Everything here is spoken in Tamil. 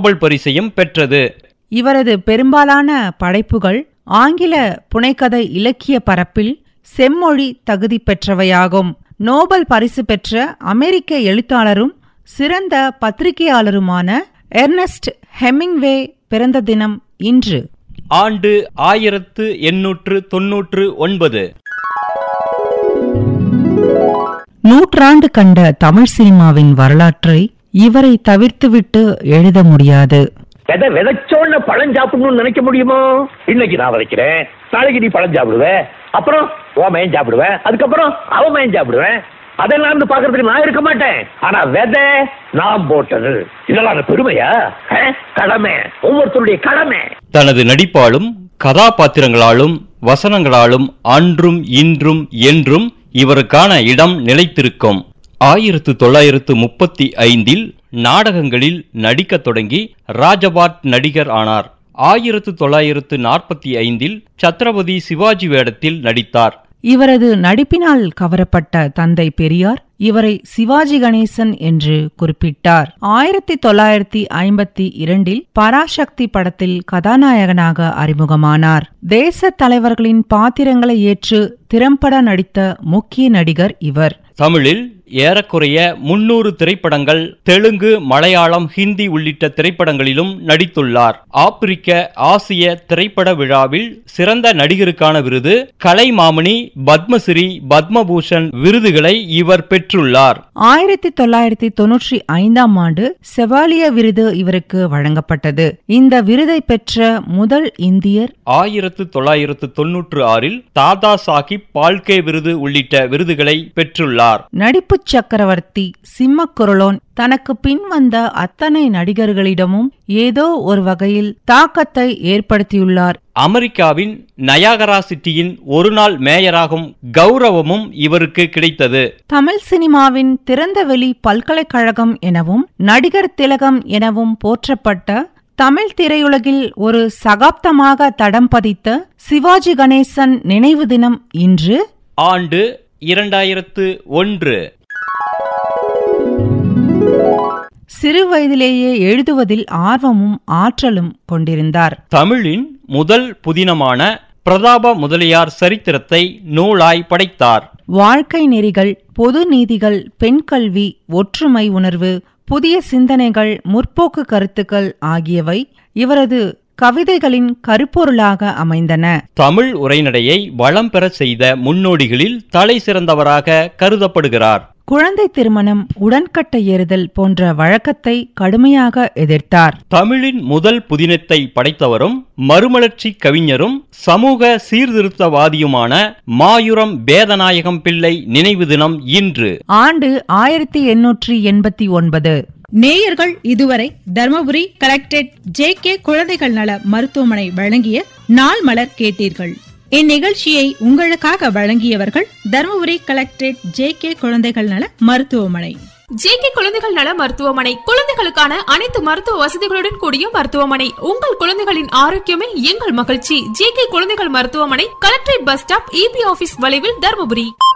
நோபல் பரிசையும் பெற்றது இவரது பெரும்பாலான படைப்புகள் ஆங்கில புனைக்கதை இலக்கிய பரப்பில் செம்மொழி தகுதி பெற்றவையாகும் நோபல் பரிசு பெற்ற அமெரிக்க எழுத்தாளரும் சிறந்த பத்திரிகையாளருமான எர்னஸ்ட் ஹெமிங்வே பிறந்த தினம் இன்று ஆண்டு ஆயிரத்து எண்ணூற்று தொன்னூற்று ஒன்பது நூற்றாண்டு கண்ட தமிழ் சினிமாவின் வரலாற்றை இவரை தவிர்த்துவிட்டு எழுத முடியாது விதை விதைச்சோன்னு பழம் சாப்பிடணும்னு நினைக்க முடியுமோ இன்னைக்கு நான் விதைக்கிறேன் நாளைக்கு நீ பழம் சாப்பிடுவ அப்புறம் உன் மயன் சாப்பிடுவேன் அதுக்கப்புறம் அவன் மயன் சாப்பிடுவேன் அதெல்லாம் இருந்து பாக்குறதுக்கு நான் இருக்க மாட்டேன் ஆனா விதை நான் போட்டது இதெல்லாம் அந்த பெருமையா ஆ? கடமை ஒவ்வொருத்தருடைய கடமை தனது நடிப்பாலும் கதாபாத்திரங்களாலும் வசனங்களாலும் அன்றும் இன்றும் என்றும் இவருக்கான இடம் நிலைத்திருக்கும் ஆயிரத்து தொள்ளாயிரத்து முப்பத்தி ஐந்தில் நாடகங்களில் நடிக்கத் தொடங்கி ராஜபாட் நடிகர் ஆனார் ஆயிரத்து தொள்ளாயிரத்து நாற்பத்தி ஐந்தில் சத்ரபதி சிவாஜி வேடத்தில் நடித்தார் இவரது நடிப்பினால் கவரப்பட்ட தந்தை பெரியார் இவரை சிவாஜி கணேசன் என்று குறிப்பிட்டார் ஆயிரத்தி தொள்ளாயிரத்தி ஐம்பத்தி இரண்டில் பராசக்தி படத்தில் கதாநாயகனாக அறிமுகமானார் தேச தலைவர்களின் பாத்திரங்களை ஏற்று திறம்பட நடித்த முக்கிய நடிகர் இவர் தமிழில் ஏறக்குறைய முன்னூறு திரைப்படங்கள் தெலுங்கு மலையாளம் ஹிந்தி உள்ளிட்ட திரைப்படங்களிலும் நடித்துள்ளார் ஆப்பிரிக்க ஆசிய திரைப்பட விழாவில் சிறந்த நடிகருக்கான விருது கலைமாமணி பத்மஸ்ரீ பத்மபூஷன் விருதுகளை இவர் பெற்றுள்ளார் ஆயிரத்தி தொள்ளாயிரத்தி தொன்னூற்றி ஐந்தாம் ஆண்டு செவாலிய விருது இவருக்கு வழங்கப்பட்டது இந்த விருதை பெற்ற முதல் இந்தியர் ஆயிரத்து தொள்ளாயிரத்து தொன்னூற்று ஆறில் தாதா சாஹிப் பால்கே விருது உள்ளிட்ட விருதுகளை பெற்றுள்ளார் நடிப்புச் சக்கரவர்த்தி சிம்மக்குரலோன் தனக்கு பின் வந்த அத்தனை நடிகர்களிடமும் ஏதோ ஒரு வகையில் தாக்கத்தை ஏற்படுத்தியுள்ளார் அமெரிக்காவின் நயாகரா சிட்டியின் ஒருநாள் மேயராகும் கௌரவமும் இவருக்கு கிடைத்தது தமிழ் சினிமாவின் திறந்தவெளி பல்கலைக்கழகம் எனவும் நடிகர் திலகம் எனவும் போற்றப்பட்ட தமிழ் திரையுலகில் ஒரு சகாப்தமாக தடம் பதித்த சிவாஜி கணேசன் நினைவு தினம் இன்று ஆண்டு இரண்டாயிரத்து ஒன்று சிறு வயதிலேயே எழுதுவதில் ஆர்வமும் ஆற்றலும் கொண்டிருந்தார் தமிழின் முதல் புதினமான பிரதாப முதலியார் சரித்திரத்தை நூலாய் படைத்தார் வாழ்க்கை நெறிகள் பொது நீதிகள் பெண் கல்வி ஒற்றுமை உணர்வு புதிய சிந்தனைகள் முற்போக்கு கருத்துக்கள் ஆகியவை இவரது கவிதைகளின் கருப்பொருளாக அமைந்தன தமிழ் உரைநடையை வளம் பெறச் செய்த முன்னோடிகளில் தலை சிறந்தவராக கருதப்படுகிறார் குழந்தை திருமணம் உடன்கட்டை ஏறுதல் போன்ற வழக்கத்தை கடுமையாக எதிர்த்தார் தமிழின் முதல் புதினத்தை படைத்தவரும் மறுமலர்ச்சி கவிஞரும் சமூக சீர்திருத்தவாதியுமான மாயுரம் வேதநாயகம் பிள்ளை நினைவு தினம் இன்று ஆண்டு ஆயிரத்தி எண்ணூற்றி எண்பத்தி ஒன்பது நேயர்கள் இதுவரை தர்மபுரி கலெக்டரேட் ஜே கே குழந்தைகள் நல மருத்துவமனை வழங்கிய நாள் மலர் கேட்டீர்கள் இந்நிகழ்ச்சியை உங்களுக்காக வழங்கியவர்கள் தர்மபுரி கலெக்டரேட் ஜே கே குழந்தைகள் நல மருத்துவமனை ஜேகே குழந்தைகள் நல மருத்துவமனை குழந்தைகளுக்கான அனைத்து மருத்துவ வசதிகளுடன் கூடிய மருத்துவமனை உங்கள் குழந்தைகளின் ஆரோக்கியமே எங்கள் மகிழ்ச்சி ஜேகே குழந்தைகள் மருத்துவமனை collectorate bus stop EB office வளைவில் தருமபுரி